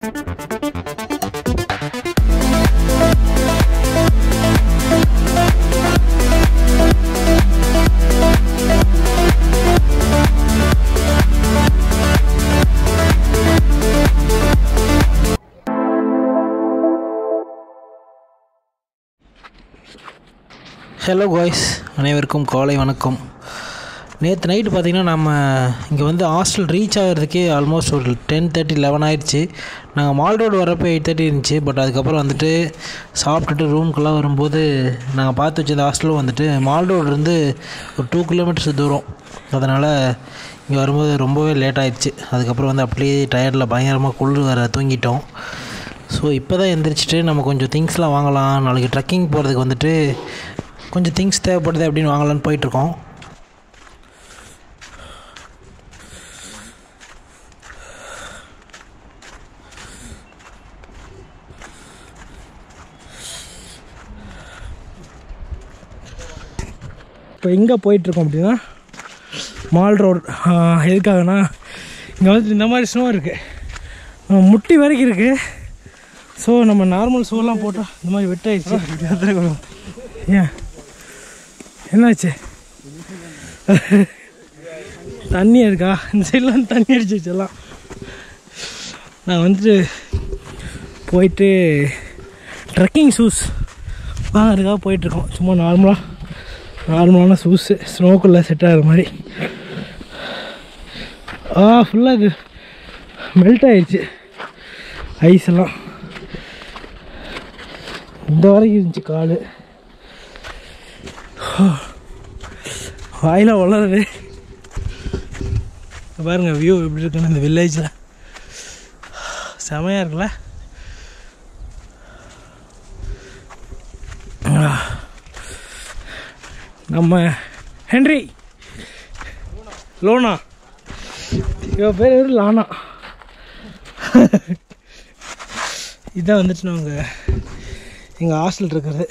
Hello guys அனைவருக்கும் காலை வணக்கம் நேற்று நைட்டு பார்த்தீங்கன்னா நம்ம இங்கே வந்து ஹாஸ்டல் ரீச் ஆகிறதுக்கே ஆல்மோஸ்ட் ஒரு டென் தேர்ட்டி லெவன் ஆயிடுச்சு நாங்கள் மால் ரோடு வரப்போ எயிட் தேர்ட்டி இருந்துச்சு பட் அதுக்கப்புறம் வந்துட்டு சாப்பிட்டுட்டு ரூம்க்குள்ளே வரும்போது நாங்கள் பார்த்து வச்ச ஹாஸ்டலும் வந்துட்டு மால் ரோடு இருந்து ஒரு டூ கிலோமீட்டர்ஸ் தூரம் அதனால் இங்கே வரும்போது ரொம்பவே லேட் ஆயிடுச்சு அதுக்கப்புறம் வந்து அப்படியே டயர்டில் பயங்கரமாக குளிர் வர தூங்கிட்டோம் ஸோ இப்போ தான் எந்திரிச்சிட்டு நம்ம கொஞ்சம் திங்ஸ்லாம் வாங்கலாம் நாளைக்கு ட்ரெக்கிங் போகிறதுக்கு வந்துட்டு கொஞ்சம் திங்ஸ் தேவைப்படுது அப்படின்னு வாங்கலான்னு போயிட்டுருக்கோம் இப்போ எங்கே போயிட்டுருக்கோம் அப்படின்னா மால் ரோடு எதுக்காகனா இங்கே வந்து இந்த மாதிரி ஸ்னோ இருக்குது முட்டி வரைக்கும் இருக்குது ஸோ நம்ம நார்மல் ஷூலாம் போட்டால் இந்த மாதிரி வெட்டாயிடுச்சு ஏன் என்னாச்சு தண்ணி இருக்கா இந்த சைட்லாம் தண்ணி அடிச்சிச்சு எல்லாம் நான் வந்துட்டு போயிட்டு ட்ரெக்கிங் ஷூஸ் வாங்குறதுக்காக போயிட்டுருக்கோம் சும்மா நார்மலாக நார்மலான ஷூஸு ஸ்னோக்குள்ளே செட் ஆகிற மாதிரி ஆ ஃபுல்லாக இது மெல்ட் ஆயிடுச்சு ஐஸ் எல்லாம் இந்த வரைக்கும் இருந்துச்சு கால் வாயில் வளருது பாருங்க வியூ எப்படி இருக்குன்னு இந்த வில்லேஜில் செமையாக இருக்குல்ல ஆ. நம்ம ஹென்ரி லோனா இவ பேர் பேர் லானா இதான் வந்துட்டு நாங்கள் எங்கள் ஹாஸ்டல் இருக்கிறது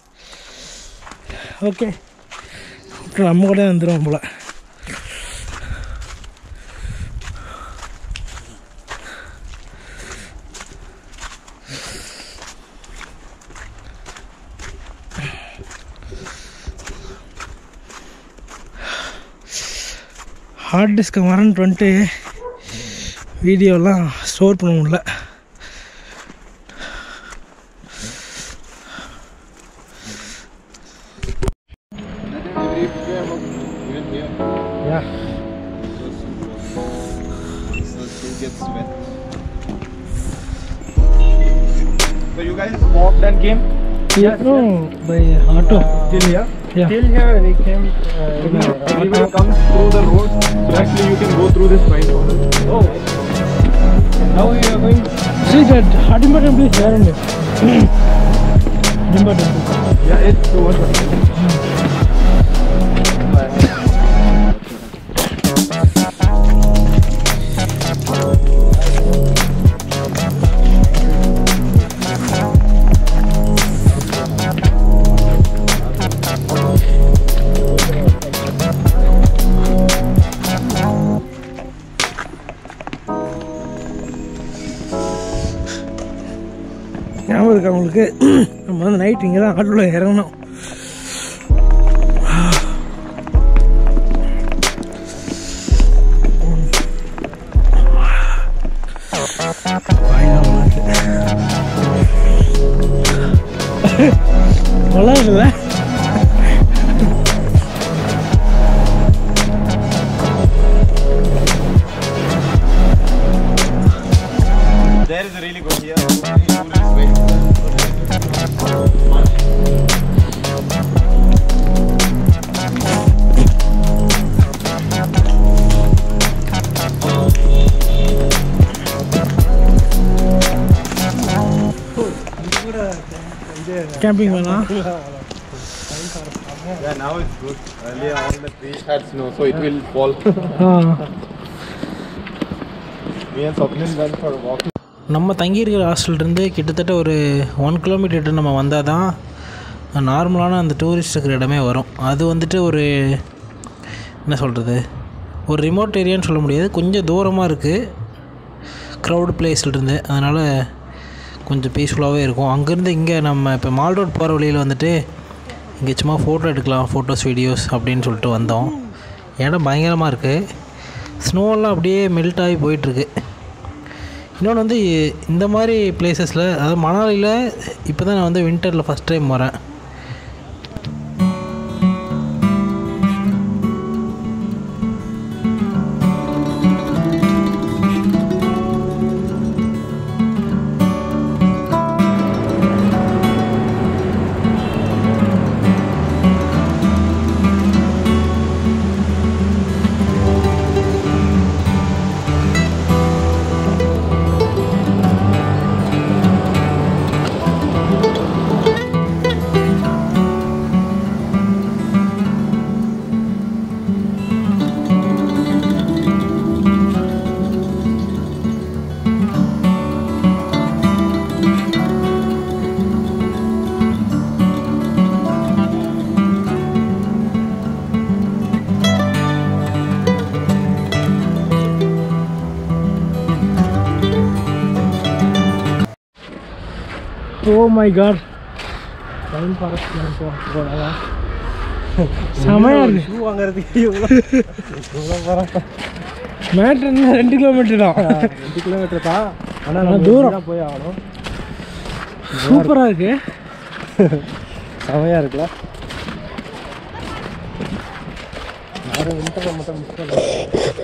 ஓகே அப்புறம் நம்ம கூட வந்துடுவோம் போல் ஹார்ட் டிஸ்க்கை மறந்துட்டு வந்துட்டு வீடியோலாம் ஸ்டோர் பண்ண முடியல Yeah. So you guys walked and came Yeah, no, by auto. till here? Yeah. Till here we came. Uh, in a- Everyone comes through the road, so actually you can go through this right road. Oh. Now we are going. See that Hadimba temple is there only. Hadimba temple. Yeah, it's towards the. ஞாபகம் இருக்கா உங்களுக்கு நம்ம வந்து night இங்கே தான் ஆட்டோவில் இறங்கணும் வளருதுல்ல There is a really good here. Tourist camping வேணாம் Yeah, now it's good. Earlier all the trees had snow, so it will fall. Ah Me and Swapnil went for a walk. நம்ம தங்கியிருக்கிற ஹாஸ்டல்லேருந்து கிட்டத்தட்ட ஒரு ஒன் கிலோமீட்டர் நம்ம வந்தால் தான் நார்மலான அந்த டூரிஸ்ட் இருக்கிற இடமே வரும் அது வந்துட்டு ஒரு என்ன சொல்கிறது ஒரு ரிமோட் ஏரியான்னு சொல்ல முடியாது கொஞ்சம் தூரமாக இருக்குது க்ரௌட் பிளேஸில் இருந்து அதனால் கொஞ்சம் பீஸ்ஃபுல்லாகவே இருக்கும் அங்கேருந்து இங்கே நம்ம இப்போ மால் ரோட் போகிற வழியில் வந்துட்டு இங்கே சும்மா ஃபோட்டோ எடுக்கலாம் ஃபோட்டோஸ் வீடியோஸ் அப்படின்னு சொல்லிட்டு வந்தோம் இடம் பயங்கரமாக இருக்குது ஸ்னோவெல்லாம் அப்படியே மெல்ட் ஆகி போயிட்டுருக்கு இன்னொன்று வந்து இந்த மாதிரி பிளேசஸில் அதாவது மணாலியில் இப்போ தான் நான் வந்து வின்டரில் ஃபஸ்ட் டைம் வரேன் oh my God time forest போகலாம் செமையாக இருக்கு ஷூ வாங்குறதுக்கு இவ்வளோ இவ்வளோ போகிறோம் மேட்ரு என்ன ரெண்டு கிலோமீட்டர் தான் ரெண்டு கிலோமீட்டர் தான் ஆனால் ஆனா நம்ம தூரம். தூரம் போய் ஆகணும் சூப்பராக இருக்கு செமையாக இருக்குல்ல யாரும் வின்டரை மட்டும் மிஸ் பண்ணல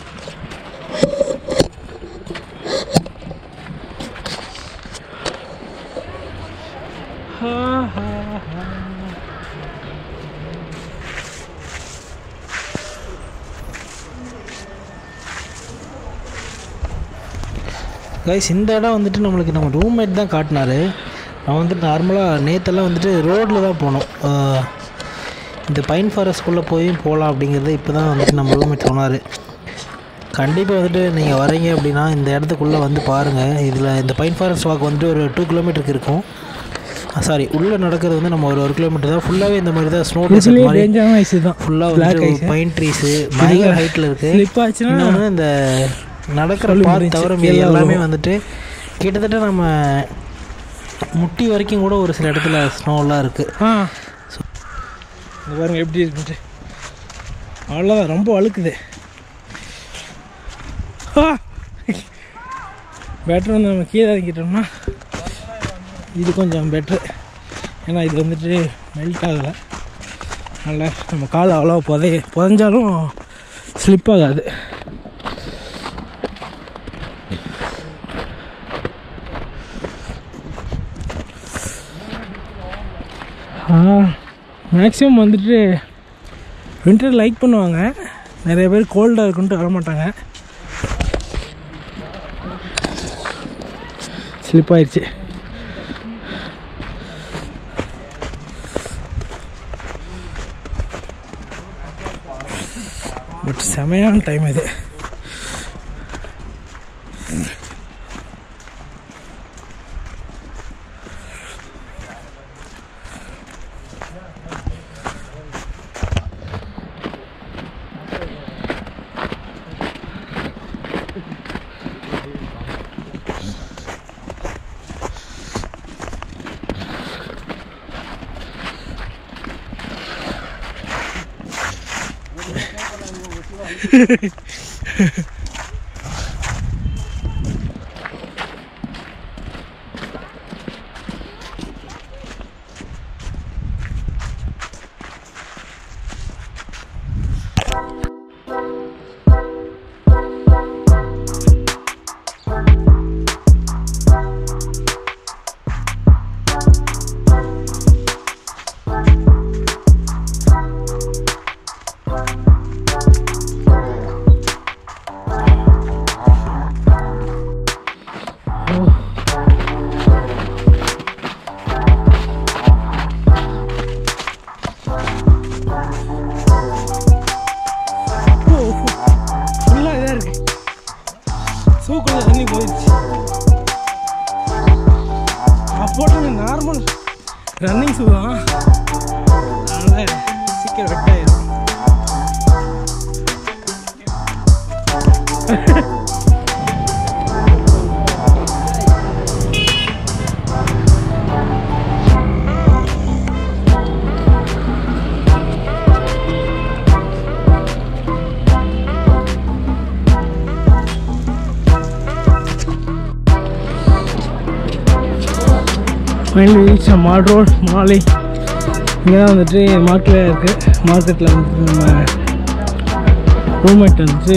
கைஸ் இந்த இடம் வந்துட்டு நம்மளுக்கு நம்ம ரூம்மேட் தான் காட்டினாரு நான் வந்துட்டு நார்மலாக நேற்றெல்லாம் வந்துட்டு ரோட்டில் தான் போனோம் ஆஹ் இந்த பைன் ஃபாரஸ்ட்குள்ளே போய் போகலாம் அப்படிங்கிறத இப்போ தான் வந்துட்டு நம்ம ரூம்மேட் சொன்னார் கண்டிப்பாக வந்துட்டு நீங்கள் வரீங்க அப்படின்னா இந்த இடத்துக்குள்ளே வந்து பாருங்கள் இதில் இந்த பைன் ஃபாரஸ்ட் வாக் வந்துட்டு ஒரு டூ கிலோமீட்டருக்கு இருக்கும் சாரி உள்ளே நடக்கிறது வந்து நம்ம ஒரு ஒரு கிலோமீட்டர் தான் ஃபுல்லாகவே இந்த மாதிரி தான் ஸ்னோ இதுலேயே மாதிரி டேஞ்சரான ஐஸ் தான் ஃபுல்லாக Black வந்து ice. பைன் ட்ரீஸு பயங்கர ஹைட்டில் இருக்குது ஸ்லிப் ஆச்சுன்னா இன்னொன்று இந்த நடக்கிற சொல்லி பாத் முடிஞ்சு. தவிர மீதி கீழே எல்லாமே விழுவும். வந்துட்டு கிட்டத்தட்ட நம்ம முட்டி வரைக்கும் கூட ஒரு சில இடத்துல ஸ்னோலாம் இருக்குது ஆ இந்த பாருங்க எப்படி இருக்குன்ட்டு அவ்வளோதான் ரொம்ப அழுக்குது பெட்ரு வந்து நம்ம கீழே இறங்கிட்டோம்னா இது கொஞ்சம் பெட்ரு ஏன்னா இது வந்துட்டு மெல்ட் ஆகலை அதனால் நம்ம கால் அவ்வளோ புதைய புதஞ்சாலும் ஸ்லிப் ஆகாது மேக்ஸிமம் வந்துட்டு வின்டர் லைக் பண்ணுவாங்க நிறைய பேர் கோல்டாக இருக்குன்ட்டு வர மாட்டாங்க ஸ்லிப் ஆயிடுச்சு பட் செமையான டைம் இது ஃபுல்லாக இதாக இருக்கு சூக்குள்ள தண்ணி போயிடுச்சு நான் போட்டது நார்மல் ரன்னிங் ஷூ தான் அதனால் சீக்கிரம் வெட்டாயிடும் ஃபைனலி ரீச் மால் ரோட் மாலை இங்கே தான் வந்துட்டு மார்க்கெட்டில் இருக்குது மார்க்கெட்டில் வந்துட்டு நம்ம ரூம்மேட் வந்துட்டு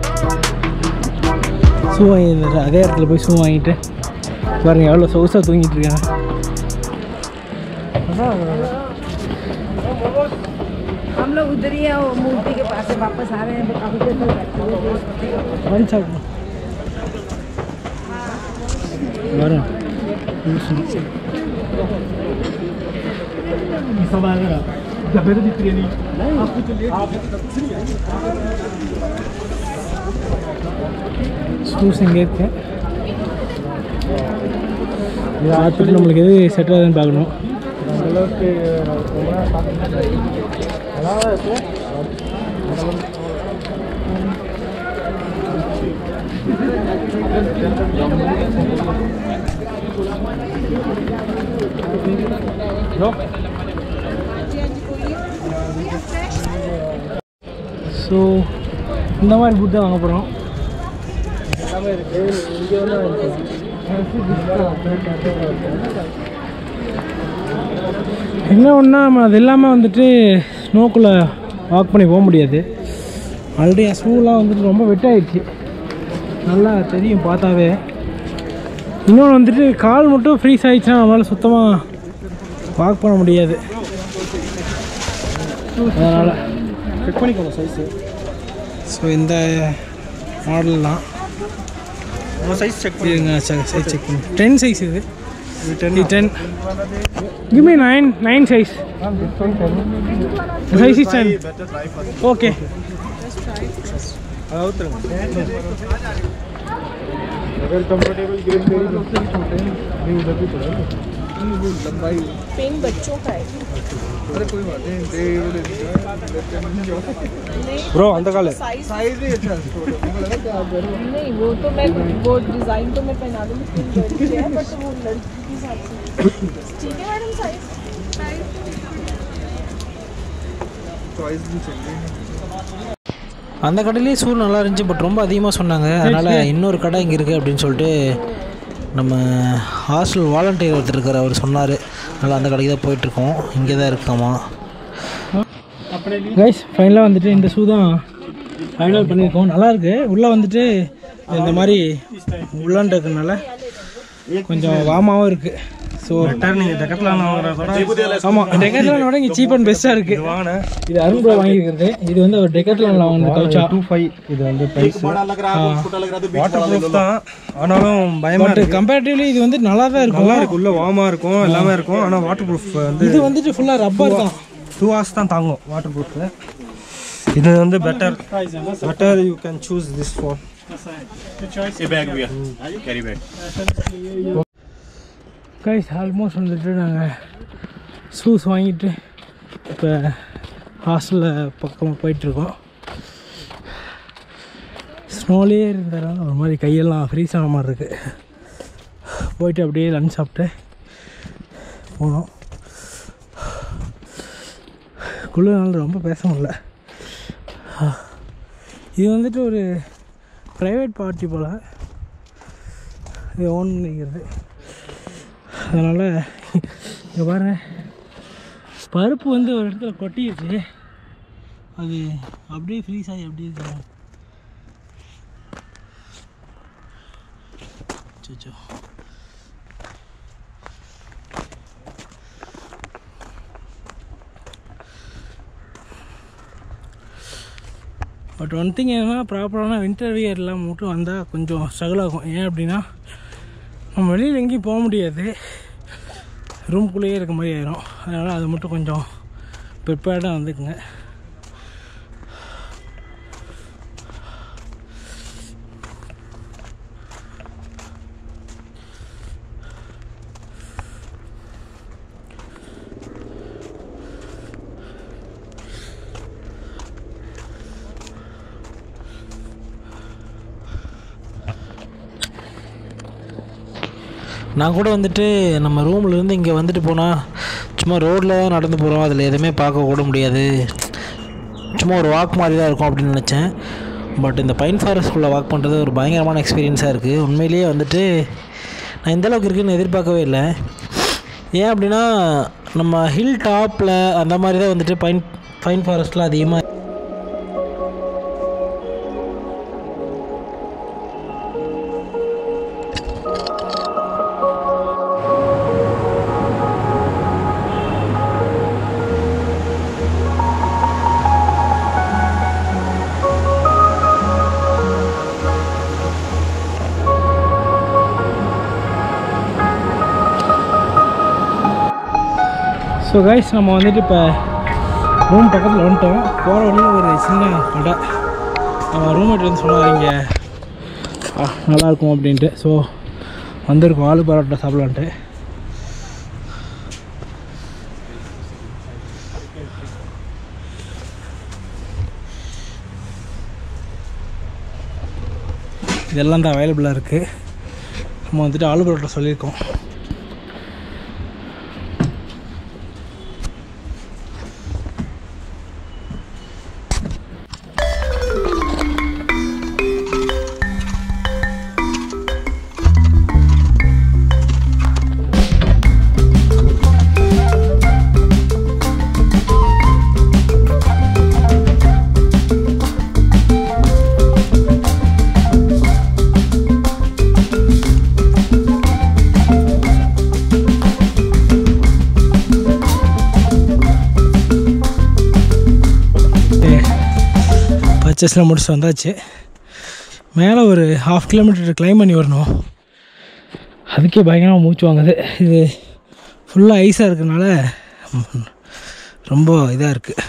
ஷூ வாங்கியிருந்தாரு அதே இடத்துல போய் ஷூ வாங்கிட்டு பாருங்க எவ்வளோ சொகுசாக தூங்கிட்டு இருக்காங்க हम लोग उधर ही है वो मूर्ति के पास से वापस आ रहे हैं तो काफी देर तक बैठे हुए ஒன் சாப்பிடும் வரும் ஷூஸ் இங்கே இருக்கு இதை பார்த்துட்டு நம்மளுக்கு எது செட் ஆகுதுன்னு பார்க்கணும் ஸோ இந்த மாதிரி ஃபுட் தான் வாங்க போகிறோம் என்ன ஒன்றா நம்ம அது இல்லாமல் வந்துட்டு ஸ்னோக்குள்ளே வாக் பண்ணி போக முடியாது ஆல்ரெடி என் ஷூலாம் வந்துட்டு ரொம்ப வெட்டாயிடுச்சு நல்லா தெரியும் பார்த்தாவே இன்னொன்று வந்துட்டு கால் மட்டும் ஃப்ரீஸ் ஆயிடுச்சுன்னா நம்மளால் சுத்தமாக வாக் பண்ண முடியாது அதனால் செக் பண்ணிக்கோங்க சைஸு ஸோ இந்த மாடல் தான் சைஸ் செக் இருங்க சைஸ் செக் பண்ணி டென் சைஸ் இது ten ten give nine nine size size is ten okay अगर कंफर्टेबल ग्रिप मेरी सबसे छोटे हैं नहीं उधर भी पड़ा है पेन बच्चों का है अरे कोई बात नहीं ப்ரோ அந்த கால साइज साइज भी अच्छा है छोटे मुझे लगा कि आप कह रहे हो नहीं वो तो मैं वो डिजाइन तो मैं पहना दूंगी फिर लड़की है बट वो लड़की के हिसाब से ठीक है मैडम साइज चॉइस भी चाहिए அந்த கடையிலே ஷூ நல்லா இருந்துச்சு பட் ரொம்ப அதிகமாக சொன்னாங்க அதனால் இன்னொரு கடை இங்கே இருக்குது அப்படின்னு சொல்லிட்டு நம்ம ஹாஸ்டல் வாலண்டியர் ஒருத்தர் இருக்கார் அவர் சொன்னார் அதனால் அந்த கடைக்கு தான் போயிட்டுருக்கோம் இங்கே தான் இருக்காமா கைஸ் ஃபைனலாக வந்துட்டு இந்த ஷூ தான் ஃபைனல் பண்ணியிருக்கோம் நல்லா இருக்கு உள்ளே வந்துட்டு இந்த மாதிரி உள்ளான் இருக்கனால கொஞ்சம் வாமாவும் இருக்கு ஸோ நீங்கள் டெக்கத்தில் ஆமாம் டெக்கத்லானோட இங்கே சீப் அண்ட் பெஸ்ட்டாக இருக்கு வாங்கினேன் இது அருண் ப்ரோ வாங்கியிருக்கிறது இது வந்து அவர் டெக்கத்லானில் வாங்கின கவுச்சா டூ ஃபைவ் இது வந்து ப்ரைஸ் வாட்டர் ப்ரூஃப் தான் ஆனாலும் பயமாக பட் கம்பேரிட்டிவ்லி இது வந்து நல்லா தான் இருக்கும் நல்லா இருக்கு உள்ள வார்மாக இருக்கும் எல்லாமே இருக்கும் ஆனால் வாட்டர் ப்ரூஃப் வந்து இது வந்துட்டு ஃபுல்லாக ரப்பர் தான் டூ ஹவர்ஸ் தான் தாங்கும் வாட்டர் ப்ரூஃப் இது வந்து better better you can choose this phone guys almost வந்துட்டு நாங்கள் ஷூஸ் வாங்கிட்டு இப்போ ஹாஸ்டலில் பக்கமாக போயிட்டுருக்கோம் ஸ்னோலேயே இருந்ததுனால ஒரு மாதிரி கையெல்லாம் ஃப்ரீஸ் ஆன மாதிரி இருக்குது போயிட்டு அப்படியே லஞ்ச் சாப்பிட்டு போனோம் குளிர்னால ரொம்ப பேச முடியல இது வந்துட்டு ஒரு ப்ரைவேட் பார்ட்டி போல் இது ஓன் பண்ணிக்கிறது அதனால் இங்கே பாருங்க பருப்பு வந்து ஒரு இடத்துல கொட்டிடுச்சு அது அப்படியே ஃப்ரீஸ் ஆகி அப்படியே இருக்கு அச்சச்சோ. பட் ஒன் திங் என்னன்னா ப்ராப்பரான வின்டர் வியர்லாம் மட்டும் வந்தால் கொஞ்சம் ஸ்ட்ரகிள் ஆகும் ஏன் அப்படின்னா நம்ம வெளியில் எங்கேயும் போக முடியாது ரூம்குள்ளேயே இருக்க மாதிரி ஆயிரும் அதனால் அது மட்டும் கொஞ்சம் ப்ரிப்பேர்டாக வந்துக்குங்க நான் கூட வந்துட்டு நம்ம ரூம்லேருந்து இங்கே வந்துட்டு போனால் சும்மா ரோட்டில் தான் நடந்து போகிறோம் அதில் எதுவுமே பார்க்க கூட முடியாது சும்மா ஒரு வாக் மாதிரி தான் இருக்கும் அப்படின்னு நினச்சேன் பட் இந்த பைன் ஃபாரஸ்ட்குள்ளே வாக் பண்ணுறது ஒரு பயங்கரமான எக்ஸ்பீரியன்ஸாக இருக்குது உண்மையிலேயே வந்துட்டு நான் இந்த அளவுக்கு இருக்குன்னு எதிர்பார்க்கவே இல்லை ஏன் அப்படின்னா நம்ம ஹில் டாப்பில் அந்த மாதிரி தான் வந்துட்டு பைன் பைன் ஃபாரஸ்ட்டில் அதிகமாக ஸோ கைஸ் நம்ம வந்துட்டு இப்போ ரூம் பக்கத்தில் வந்துட்டோம் போகிற வழியில் ஒரு சின்ன கடை நம்ம ரூம்மேட் வந்து சொன்னார் இங்கே ஆ, நல்லாயிருக்கும் அப்படின்ட்டு ஸோ வந்திருக்கோம் ஆலு பரோட்டா சாப்பிட்லான்ட்டு இதெல்லாம் தான் அவைலபிளாக இருக்குது நம்ம வந்துட்டு ஆலு பரோட்டா சொல்லியிருக்கோம் பர்ச்சேஸ்லாம் முடிச்சு வந்தாச்சு மேலே ஒரு ஹாஃப் கிலோமீட்டர் கிளைம் பண்ணி வரணும் அதுக்கே பயங்கரமாக மூச்சு வாங்குது இது ஃபுல்லாக ஐஸாக இருக்கனால ம், ரொம்ப இதாக இருக்குது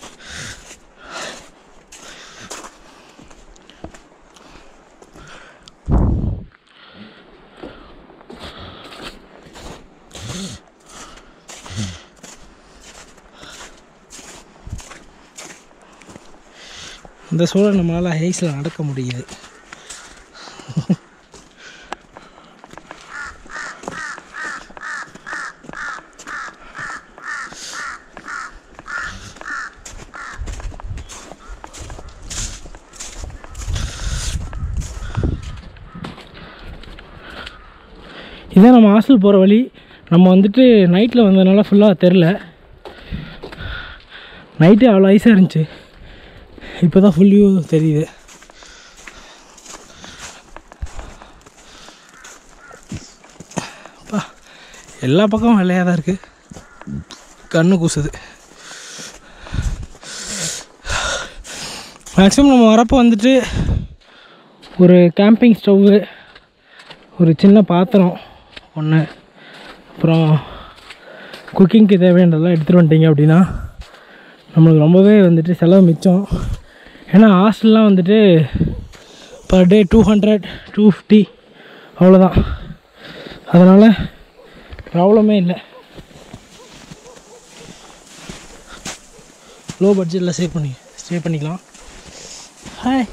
இந்த சூழல் நம்மளால் ஹைஸில் நடக்க முடியுது இதான் நம்ம ஹாஸ்டல் போகிற வழி நம்ம வந்துட்டு நைட்டில் வந்ததுனால ஃபுல்லாக தெரில நைட்டு அவ்வளோ ஐஸாக இருந்துச்சு இப்போ தான் ஃபுல் வியூ தெரியுது அப்பா, எல்லா பக்கமும் வெள்ளையாக தான் இருக்குது கண்ணு கூசுது மேக்ஸிமம் நம்ம வரப்போ வந்துட்டு ஒரு கேம்பிங் ஸ்டவ்வு ஒரு சின்ன பாத்திரம் ஒன்று அப்புறம் குக்கிங்க்கு தேவையானதெல்லாம் எடுத்துகிட்டு வந்துட்டீங்க அப்படின்னா நம்மளுக்கு ரொம்பவே வந்துட்டு செலவு மிச்சம் ஏன்னா ஹாஸ்டல்லாம் வந்துட்டு per day two hundred two fifty அவ்வளோதான் அதனால் ப்ராப்ளமே இல்லை லோ பட்ஜெட்டில் சேவ் பண்ணி ஸ்டே பண்ணிக்கலாம் ஹாய்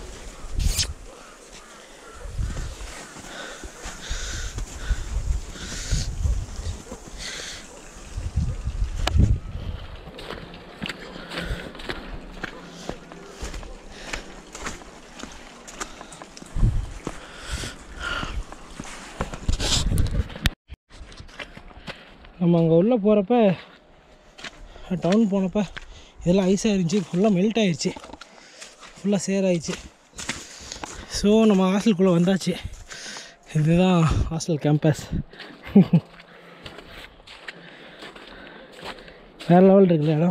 நம்ம அங்கே உள்ளே போகிறப்ப டவுன் போனப்போ இதெல்லாம் ஐஸாக இருந்துச்சு ஃபுல்லாக மெல்ட் ஆயிடுச்சு ஃபுல்லாக சேராயிடுச்சு ஸோ நம்ம ஹாஸ்டலுக்குள்ளே வந்தாச்சு இதுதான் ஹாஸ்டல் கேம்பஸ் வேறு லெவல் இருக்குல்ல இடம்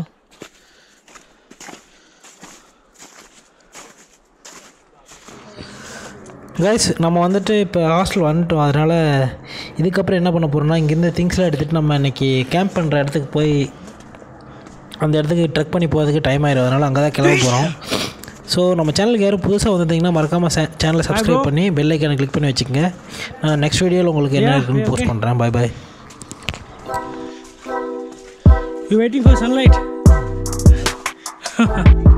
கைஸ் நம்ம வந்துட்டு இப்போ ஹாஸ்டல் வந்துட்டோம் அதனால் இதுக்கப்புறம் என்ன பண்ண போகிறோம்னா இங்கேருந்து திங்ஸ்லாம் எடுத்துகிட்டு நம்ம இன்றைக்கி கேம்ப் பண்ணுற இடத்துக்கு போய் அந்த இடத்துக்கு ட்ரெக் பண்ணி போகிறதுக்கு டைம் ஆயிடும் அதனால் அங்கே தான் கிளம்ப போகிறோம் ஸோ நம்ம சேனலுக்கு யாரும் புதுசாக வந்திருந்தீங்கன்னா மறக்காமல் சேனலை சப்ஸ்கிரைப் பண்ணி பெல் ஐக்கானை கிளிக் பண்ணி வச்சுக்கோங்க நான் நெக்ஸ்ட் வீடியோவில் உங்களுக்கு என்ன Yeah, இருக்குன்னு okay, போஸ்ட் okay. பண்ணுறேன் bye bye you waiting for sunlight